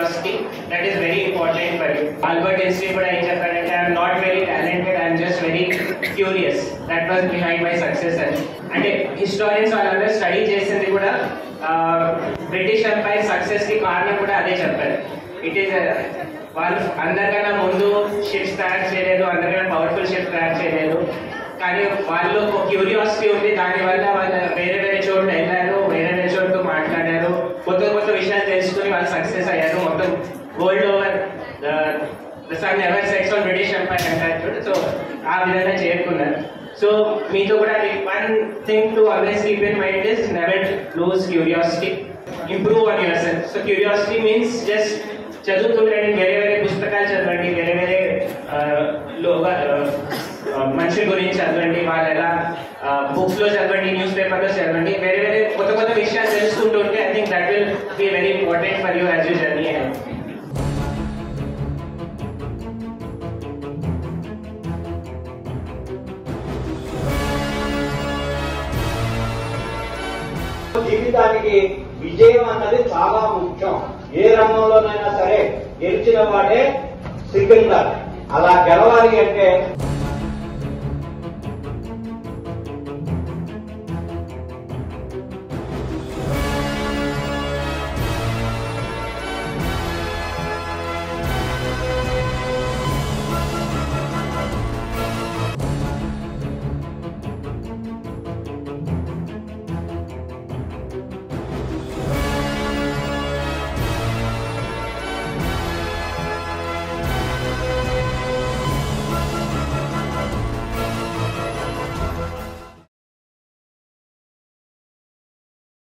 curiosity that is very important for you Albert Einstein కూడా ఏం చెప్పారంటే I'm not very talented I'm just very curious that was behind my success అని అంటే historians వాళ్ళందరూ study చేసింది కూడా బ్రిటిష్ ఎంపైర్ సక్సెస్ కి కారణం కూడా అదే చెప్పారు ఇట్ ఈస్ వాళ్ళు అందరికన్నా ముందు షిప్స్ తయారు చేయలేదు అందరికన్నా పవర్ఫుల్ షిప్ తయారు చేయలేదు కానీ వాళ్ళు ఒక క్యూరియాసిటీ ఉంది దానివల్ల వాళ్ళు వేరే వేరే చోట్ల వెళ్ళారు వేరే వేరే చోట్ల మాట్లాడారు కొత్త కొత్త విషయాలు తెలుసుకుని వాళ్ళు సక్సెస్ అయ్యారు మొత్తం world over the sun never sets on British empire అంటారు చూడు సో ఆ విధంగా చేరుకున్నారు సో మీతో కూడా one thing to always keep in mind is never lose curiosity improve on yourself so curiosity means just చదువుతుండండి వేరే వేరే పుస్తకాలు చదవండి వేరే వేరే ఆ, లోగా ఆ, మనుషుల గురించి చదవండి వాళ్ళు ఎలా బుక్స్ లో చదవండి న్యూస్ పేపర్ లో చదవండి వేరే వేరే కొత్త కొత్త విషయాలు తెలుసుకుంటూ ఉంటే I think that will be very important for you as you journey జీవితానికి విజయం అన్నది చాలా ముఖ్యం ఏ రంగంలోనైనా సరే గెలిచిన వాడే సికిందర్ అలా గెలవాలి అంటే